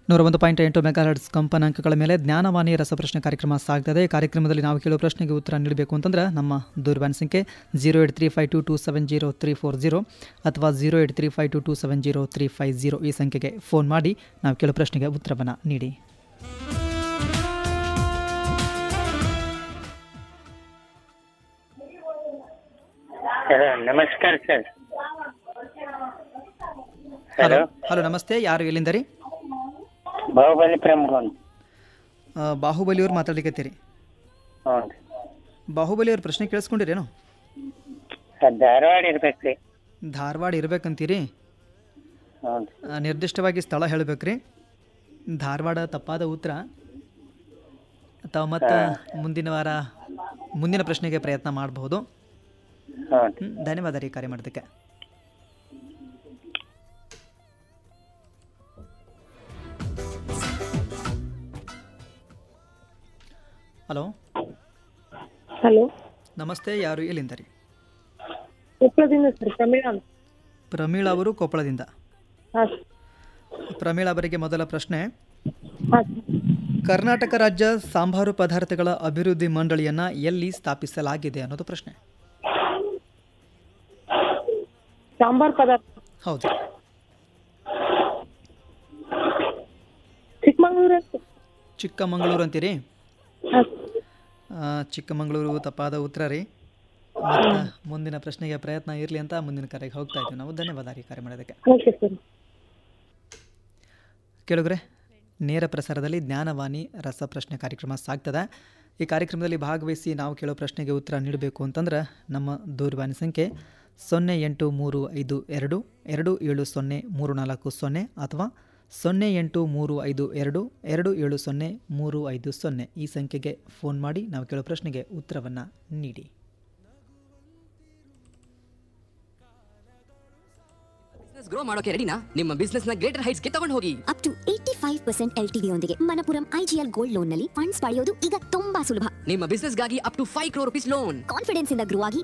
ನೂರ ಒಂದು ಪಾಯಿಂಟ್ ಎಂಟು ಮೆಗಾಹರ್ಟ್ಸ್ ಕಂಪನಾಂಕಗಳ ಮೇಲೆ ಜ್ಞಾನವಾಣಿ ರಸಪ್ರಶ್ನೆ ಕಾರ್ಯಕ್ರಮ ಸಾಗ್ತದೆ ಕಾರ್ಯಕ್ರಮದಲ್ಲಿ ನಾವು ಕೇಳೋ ಪ್ರಶ್ನೆಗೆ ಉತ್ತರ ನೀಡಬೇಕು ಅಂತಂದ್ರೆ ನಮ್ಮ ದೂರವಾಣಿ ಸಂಖ್ಯೆ zero eight three five two two seven zero three four zero ಅಥವಾ zero eight three five two two seven zero three five zero ಈ ಸಂಖ್ಯೆಗೆ ಫೋನ್ ಮಾಡಿ ನಾವು ಕೇಳೋ ಪ್ರಶ್ನೆಗೆ ಉತ್ತರವನ್ನು ನೀಡಿ ಹಲೋ ನಮಸ್ಕಾರ ಸರ್ ಹಲೋ ಹಲೋ ಹಲೋ ನಮಸ್ತೆ ಯಾರು ಎಲ್ಲಿಂದ ರೀ ಬಾಹುಬಲಿ ಪ್ರಮುಖನ್ ಆ, ಬಾಹುಬಲಿಯವ್ರು ಮಾತಾಡ್ಲಿಕ್ಕತ್ತೀರಿ ಹ್ಞೂ ರೀ ಬಾಹುಬಲಿಯವ್ರ ಪ್ರಶ್ನೆ ಕೇಳಿಸ್ಕೊಂಡಿರೇನು ಸರ್ ಧಾರವಾಡ ಇರ್ಬೇಕು ರೀ ಧಾರವಾಡ ಇರ್ಬೇಕಂತೀರಿ ಹ್ಞೂ ರೀ ಆ, ನಿರ್ದಿಷ್ಟವಾಗಿ ಸ್ಥಳ ಹೇಳ್ಬೇಕ್ರಿ ಧಾರವಾಡ ತಪ್ಪಾದ ಉತ್ತರ ತಾವು ಮತ್ತು ಮುಂದಿನ ವಾರ ಮುಂದಿನ ಪ್ರಶ್ನೆಗೆ ಪ್ರಯತ್ನ ಮಾಡಬಹುದು ಹ್ಞೂ ರೀ ಹ್ಮ್, ಧನ್ಯವಾದ ರೀ ಕಾರ್ಯ ಮಾಡೋದಕ್ಕೆ ಹಲೋ ಹಲೋ ನಮಸ್ತೆ ಯಾರು ಎಲ್ಲಿಂದ ರೀ ಕೊಪ್ಪಳದಿಂದ ಸರ್ ಪ್ರಮೀಳಾ ಅಂತ ಪ್ರಮೀಳ್ ಅವರು ಕೊಪ್ಪಳದಿಂದ ಹಾಂ ಪ್ರಮೀಳ್ ಅವರಿಗೆ ಮೊದಲ ಪ್ರಶ್ನೆ ಹಾಂ ಕರ್ನಾಟಕ ರಾಜ್ಯ ಸಾಂಬಾರು ಪದಾರ್ಥಗಳ ಅಭಿವೃದ್ಧಿ ಮಂಡಳಿಯನ್ನು ಎಲ್ಲಿ ಸ್ಥಾಪಿಸಲಾಗಿದೆ ಅನ್ನೋದು ಪ್ರಶ್ನೆ ಸಾಂಬಾರ್ ಪದಾರ್ಥ ಹೌದು ಚಿಕ್ಕಮಂಗ್ಳೂರು ಅಂತ ಚಿಕ್ಕಮಗಳೂರು ಅಂತೀರಿ ಹಾಂ ಆ, ಚಿಕ್ಕಮಗಳೂರು ತಪ್ಪಾದ ಉತ್ತರ ರೀ ಮತ್ತು ಮುಂದಿನ ಪ್ರಶ್ನೆಗೆ ಪ್ರಯತ್ನ ಇರಲಿ ಅಂತ ಮುಂದಿನ ಕರೆಗೆ ಹೋಗ್ತಾ ಇದ್ದೀವಿ ನಾವು ಧನ್ಯವಾದ ರೀ ಕರೆ ಮಾಡೋದಕ್ಕೆ ಓಕೆ ಸರ್ ಕೇಳಿದ್ರೆ ನೇರ ಪ್ರಸಾರದಲ್ಲಿ ಜ್ಞಾನವಾಣಿ ರಸಪ್ರಶ್ನೆ ಕಾರ್ಯಕ್ರಮ ಸಾಗ್ತದೆ ಈ ಕಾರ್ಯಕ್ರಮದಲ್ಲಿ ಭಾಗವಹಿಸಿ ನಾವು ಕೇಳೋ ಪ್ರಶ್ನೆಗೆ ಉತ್ತರ ನೀಡಬೇಕು ಅಂತಂದ್ರೆ ನಮ್ಮ ದೂರವಾಣಿ ಸಂಖ್ಯೆ ಸೊನ್ನೆ ಎಂಟು ಮೂರು ಐದು ಎರಡು ಎರಡು ಏಳು ಸೊನ್ನೆ ಮೂರು ನಾಲ್ಕು ಸೊನ್ನೆ ಅಥವಾ ಸೊನ್ನೆ ಎಂಟು ಮೂರು ಐದು ಎರಡು ಎರಡು ಏಳು ಸೊನ್ನೆ ಮೂರು ಐದು ಸೊನ್ನೆ ಈ ಸಂಖ್ಯೆಗೆ ಫೋನ್ ಮಾಡಿ ನಾವು ಕೇಳೋ ಪ್ರಶ್ನೆಗೆ ಉತ್ತರವನ್ನು ನೀಡಿ ಬಿಸ್ನೆಸ್ ಗ್ರೋ ಮಾಡೋಕೆ ರೆಡಿನಾ ನಿಮ್ಮ ಬಿಸ್ನೆಸ್ ನ ಗ್ರೇಟರ್ ಹೈಟ್ಸ್ ಗೆ ತಗೊಂಡು ಹೋಗಿ up to eighty five percent L ಯೊಂದಿಗೆ ಮನಪುರಂ ಐಜಿಎಲ್ ಗೋಲ್ಡ್ ಲೋನ್ ನಲ್ಲಿ ಫಂಡ್ಸ್ ಪಡೆಯೋದು ಈಗ ತುಂಬಾ ಸುಲಭ ನಿಮ್ಮ ಬಿಸ್ನೆಸ್ ಗಾಗಿ up to five crore rupees loan confidence ಇಂದ ಗ್ರೋ ಆಗಿ